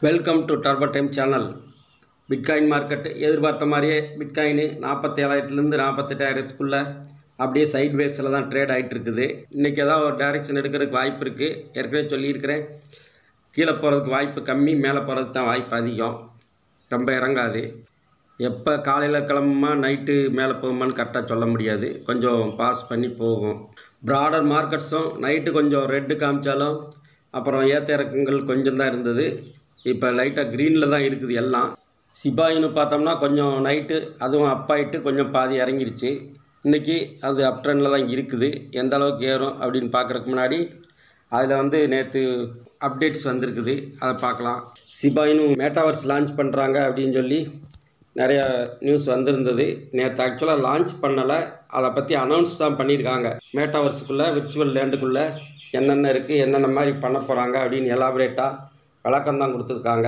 welcome to Turbo Time channel bitcoin market எதிர்பார்த்த மாதிரியே bitcoin நாற்பத்தி ஏழாயிரத்துலேருந்து நாற்பத்தெட்டாயிரத்துக்குள்ளே அப்படியே சைட் வேஸில் தான் ட்ரேட் ஆகிட்டு இருக்குது இன்றைக்கி ஏதாவது ஒரு டைரெக்ஷன் எடுக்கிறதுக்கு வாய்ப்பு இருக்குது ஏற்கனவே சொல்லியிருக்கிறேன் கீழே போகிறதுக்கு வாய்ப்பு கம்மி மேலே போகிறதுக்கு தான் வாய்ப்பு அதிகம் ரொம்ப இறங்காது எப்போ காலையில் கிளம்புமா நைட்டு மேலே போகுமான்னு கரெக்டாக சொல்ல முடியாது கொஞ்சம் பாஸ் பண்ணி போகும் ப்ராடர் மார்க்கெட்ஸும் நைட்டு கொஞ்சம் ரெட்டு காமிச்சாலும் அப்புறம் ஏற்ற இறக்கங்கள் கொஞ்சம் தான் இருந்தது இப்போ லைட்டாக க்ரீனில் தான் இருக்குது எல்லாம் சிபாயின்னு பார்த்தோம்னா கொஞ்சம் நைட்டு அதுவும் அப் ஆயிட்டு கொஞ்சம் பாதி இறங்கிருச்சு இன்றைக்கி அது அப் ட்ரெண்டில் தான் இருக்குது எந்த அளவுக்கு ஏறும் அப்படின்னு பார்க்குறதுக்கு முன்னாடி அதில் வந்து நேற்று அப்டேட்ஸ் வந்திருக்குது அதை பார்க்கலாம் சிபாயினும் மேட்டாவர்ஸ் லான்ச் பண்ணுறாங்க அப்படின்னு சொல்லி நிறைய நியூஸ் வந்திருந்தது நேற்று ஆக்சுவலாக லான்ச் பண்ணலை அதை பற்றி அனௌன்ஸ் தான் பண்ணியிருக்காங்க மேட்டாவர்ஸுக்குள்ளே விர்ச்சுவல் லேண்டுக்குள்ளே என்னென்ன இருக்குது என்னென்ன மாதிரி பண்ண போகிறாங்க அப்படின்னு எலாபரேட்டாக விளக்கம் தான் கொடுத்துருக்காங்க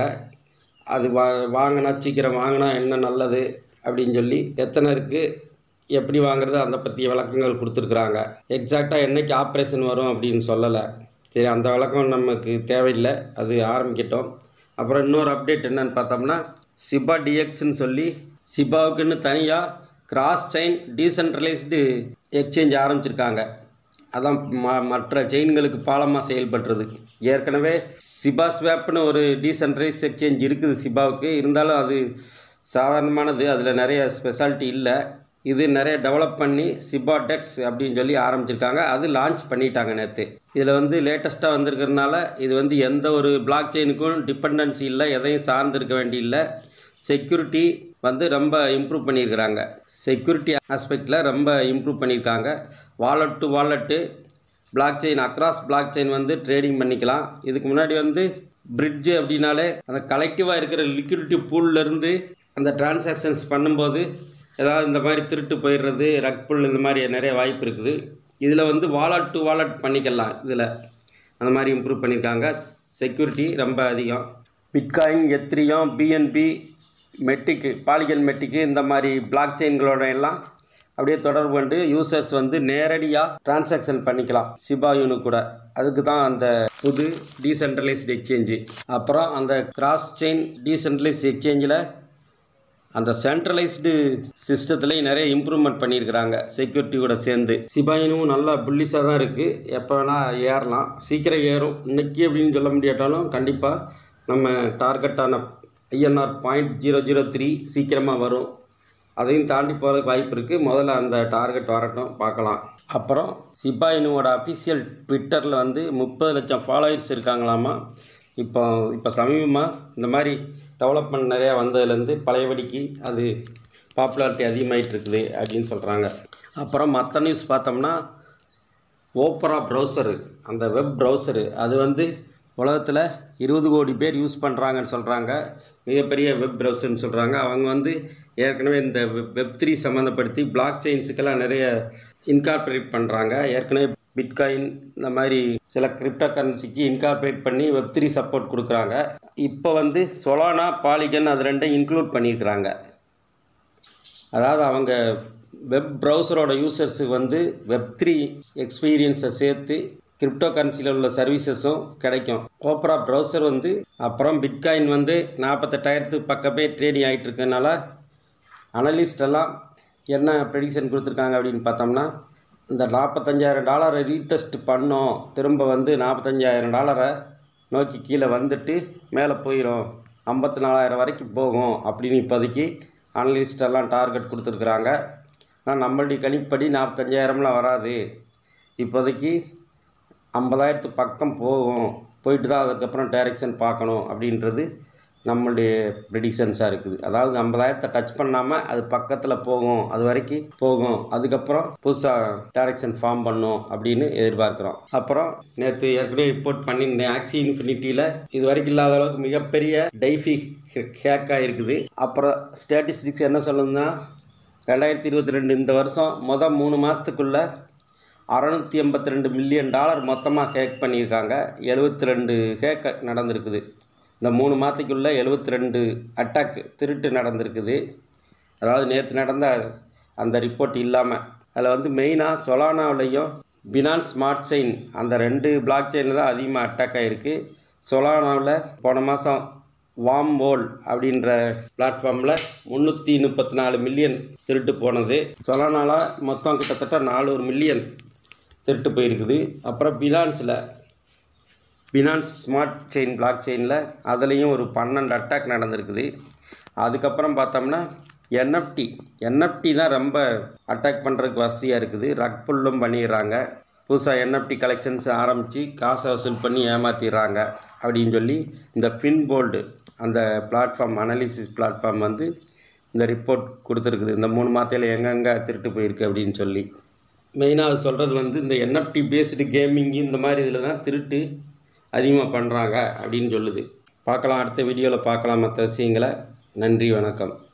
அது வா வாங்கினா சீக்கிரம் வாங்கினா என்ன நல்லது அப்படின்னு சொல்லி எத்தனை இருக்குது எப்படி வாங்குறது அதை பற்றிய விளக்கங்கள் கொடுத்துருக்குறாங்க எக்ஸாக்டாக என்னைக்கு ஆப்ரேஷன் வரும் அப்படின்னு சொல்லலை சரி அந்த விளக்கம் நமக்கு தேவையில்லை அது ஆரம்பிக்கட்டும் அப்புறம் இன்னொரு அப்டேட் என்னன்னு பார்த்தோம்னா சிபா டிஎக்ஸ்ன்னு சொல்லி சிபாவுக்குன்னு தனியாக கிராஸ் செயின் டீசென்ட்ரலைஸ்டு எக்ஸ்சேஞ்ச் ஆரம்பிச்சிருக்காங்க அதான் ம மற்ற செயின்களுக்கு பாலமாக செயல்படுறது ஏற்கனவே சிபா ஸ்வாப்னு ஒரு டீசென்ட்ரைஸ் எக்ஸ்சேஞ்ச் இருக்குது சிபாவுக்கு இருந்தாலும் அது சாதாரணமானது அதில் நிறைய ஸ்பெஷாலிட்டி இல்லை இது நிறைய டெவலப் பண்ணி சிபா டெக்ஸ் அப்படின்னு சொல்லி ஆரம்பிச்சிருக்காங்க அது லான்ச் பண்ணிட்டாங்க நேற்று இதில் வந்து லேட்டஸ்ட்டாக வந்திருக்கிறதுனால இது வந்து எந்த ஒரு பிளாக் செயினுக்கும் டிபெண்டன்சி இல்லை எதையும் சார்ந்து இருக்க வேண்டியில்லை செக்யூரிட்டி வந்து ரொம்ப இம்ப்ரூவ் பண்ணியிருக்கிறாங்க செக்யூரிட்டி ஆஸ்பெக்டில் ரொம்ப இம்ப்ரூவ் பண்ணியிருக்காங்க wallet to wallet blockchain across blockchain வந்து ட்ரேடிங் பண்ணிக்கலாம் இதுக்கு முன்னாடி வந்து பிரிட்ஜு அப்படின்னாலே அந்த கலெக்டிவாக இருக்கிற லிக்விடிட்டி பூல்லேருந்து அந்த டிரான்சாக்ஷன்ஸ் பண்ணும்போது ஏதாவது இந்த மாதிரி திருட்டு போயிடுறது ரக் புல் இந்த மாதிரி நிறைய வாய்ப்பு இருக்குது இதில் வந்து வாலெட் டு வாலெட் பண்ணிக்கலாம் இதில் அந்த மாதிரி இம்ப்ரூவ் பண்ணியிருக்காங்க செக்யூரிட்டி ரொம்ப அதிகம் bitcoin Ethereum BNB Matic Polygon Matic இந்த மாதிரி பிளாக் செயின்களோட எல்லாம் அப்படியே தொடர்பு கொண்டு யூசர்ஸ் வந்து நேரடியாக டிரான்சாக்ஷன் பண்ணிக்கலாம் சிபாயுனு கூட அதுக்கு தான் அந்த புது டீசென்ட்ரலைஸ்டு எக்ஸ்சேஞ்சு அப்புறம் அந்த கிராஸ் செயின் டீசென்ட்ரலைஸ்டு எக்ஸ்சேஞ்சில் அந்த சென்ட்ரலைஸ்டு சிஸ்டத்துலேயும் நிறைய இம்ப்ரூவ்மெண்ட் பண்ணியிருக்கிறாங்க செக்யூரிட்டியோட சேர்ந்து சிபாயினும் நல்லா புல்லிஸாக தான் இருக்குது எப்போ வேணால் ஏறலாம் சீக்கிரம் ஏறும் இன்னைக்கு அப்படின்னு சொல்ல முடியாட்டாலும் கண்டிப்பாக நம்ம டார்கெட்டான INR point zero zero three சீக்கிரமாக வரும் அதையும் தாண்டி போகிறதுக்கு வாய்ப்பு இருக்குது முதல்ல அந்த டார்கெட் வரட்டும் பார்க்கலாம் அப்புறம் சிபாயினுவோட அஃபிஷியல் ட்விட்டரில் வந்து முப்பது லட்சம் ஃபாலோவர்ஸ் இருக்காங்களாமா இப்போ இப்போ சமீபமாக இந்த மாதிரி டெவலப்மெண்ட் நிறையா வந்ததுலேருந்து பழையபடிக்கு அது பாப்புலாரிட்டி அதிகமாகிட்டு இருக்குது அப்படின்னு சொல்கிறாங்க அப்புறம் மற்ற நியூஸ் பார்த்தோம்னா ஓப்பரா ப்ரௌசரு அந்த வெப் ப்ரௌசரு அது வந்து உலகத்தில் இருபது கோடி பேர் யூஸ் பண்ணுறாங்கன்னு சொல்கிறாங்க மிகப்பெரிய வெப் ப்ரௌசர்னு சொல்கிறாங்க அவங்க வந்து ஏற்கனவே இந்த வெப் த்ரீ சம்மந்தப்படுத்தி பிளாக் செயின்ஸுக்கெல்லாம் நிறைய இன்கார்பரேட் பண்ணுறாங்க ஏற்கனவே பிட்காயின் இந்த மாதிரி சில கிரிப்டோ கரன்சிக்கு இன்கார்பரேட் பண்ணி வெப் த்ரீ சப்போர்ட் கொடுக்குறாங்க இப்போ வந்து சொலானா பாலிகன் அது ரெண்டையும் இன்க்ளூட் பண்ணியிருக்கிறாங்க அதாவது அவங்க வெப் ப்ரௌசரோட யூசர்ஸுக்கு வந்து வெப் த்ரீ எக்ஸ்பீரியன்ஸை சேர்த்து கிரிப்டோ கரன்சியில் உள்ள சர்வீசஸும் கிடைக்கும் ஓப்பரா ப்ரௌசர் வந்து அப்புறம் பிட்காயின் வந்து நாற்பத்தெட்டாயிரத்துக்கு பக்கமே ட்ரேடிங் ஆகிட்டு இருக்கனால அனலிஸ்ட் எல்லாம் என்ன ப்ரெடிக்ஷன் கொடுத்துருக்காங்க அப்படின்னு பார்த்தோம்னா இந்த நாற்பத்தஞ்சாயிரம் டாலரை ரீடெஸ்ட் பண்ணோம் திரும்ப வந்து நாற்பத்தஞ்சாயிரம் டாலரை நோக்கி கீழே வந்துட்டு மேலே போயிடும் ஐம்பத்தி நாலாயிரம் வரைக்கும் போகும் அப்படின்னு இப்போதைக்கு அனலிஸ்ட் எல்லாம் டார்கெட் கொடுத்துருக்குறாங்க ஆனால் நம்மளுடைய கணிப்படி நாற்பத்தஞ்சாயிரம்லாம் வராது இப்போதைக்கு ஐம்பதாயிரத்து பக்கம் போகும் போயிட்டு தான் அதுக்கப்புறம் டைரெக்ஷன் பார்க்கணும் அப்படின்றது நம்மளுடைய ப்ரெடிக்ஷன்ஸாக இருக்குது அதாவது ஐம்பதாயிரத்தை டச் பண்ணாமல் அது பக்கத்தில் போகும் அது வரைக்கும் போகும் அதுக்கப்புறம் புதுசாக டைரெக்ஷன் ஃபார்ம் பண்ணும் அப்படின்னு எதிர்பார்க்குறோம் அப்புறம் நேற்று ஏற்கனவே ரிப்போர்ட் பண்ணியிருந்தேன் ஆக்சி இன்ஃபினிட்டியில் இது வரைக்கும் இல்லாத அளவுக்கு மிகப்பெரிய டைஃபி ஹேக்காக இருக்குது அப்புறம் ஸ்டாட்டிஸ்டிக்ஸ் என்ன சொல்லுதுன்னா ரெண்டாயிரத்தி இருபத்தி ரெண்டு இந்த வருஷம் மொதல் மூணு மாதத்துக்குள்ளே அறநூற்றி எண்பத்தி ரெண்டு மில்லியன் டாலர் மொத்தமாக ஹேக் பண்ணியிருக்காங்க எழுபத்தி ரெண்டு ஹேக் நடந்திருக்குது இந்த மூணு மாதத்துக்குள்ளே எழுபத்தி ரெண்டு அட்டாக் திருட்டு நடந்திருக்குது அதாவது நேற்று நடந்த அந்த ரிப்போர்ட் இல்லாமல் அதில் வந்து மெயினாக சொலானாவிலையும் பினான்ஸ் ஸ்மார்ட் செயின் அந்த ரெண்டு பிளாக் செயினில் தான் அதிகமாக அட்டாக் ஆகிருக்கு சொலானாவில் போன மாதம் வாம் வோல் அப்படின்ற பிளாட்ஃபார்மில் முந்நூற்றி முப்பத்தி நாலு மில்லியன் திருட்டு போனது சொலனால மொத்தம் கிட்டத்தட்ட நானூறு மில்லியன் திருட்டு போயிருக்குது அப்புறம் பினான்ஸில் பினான்ஸ் ஸ்மார்ட் செயின் பிளாக் செயினில் அதுலேயும் ஒரு பன்னெண்டு அட்டாக் நடந்திருக்குது அதுக்கப்புறம் பார்த்தோம்னா என்எஃப்டி என்எஃப்டி தான் ரொம்ப அட்டாக் பண்ணுறதுக்கு வசதியாக இருக்குது ரக் புல்லும் பண்ணிடுறாங்க புதுசாக என்எஃப்டி கலெக்ஷன்ஸ் ஆரம்பித்து காசை வசூல் பண்ணி ஏமாற்றிடுறாங்க அப்படின்னு சொல்லி இந்த ஃபின்போல்டு அந்த பிளாட்ஃபார்ம் அனாலிசிஸ் பிளாட்ஃபார்ம் வந்து இந்த ரிப்போர்ட் கொடுத்துருக்குது இந்த மூணு மாதத்தில் எங்கெங்கே திருட்டு போயிருக்கு அப்படின்னு சொல்லி மெயினாக அது சொல்கிறது வந்து இந்த என்எஃப்டி பேஸ்டு கேமிங்கு இந்த மாதிரி இதில் தான் திருட்டு அதிகமாக பண்ணுறாங்க அப்படின்னு சொல்லுது பார்க்கலாம் அடுத்த வீடியோவில் பார்க்கலாம் மற்ற விஷயங்களை நன்றி வணக்கம்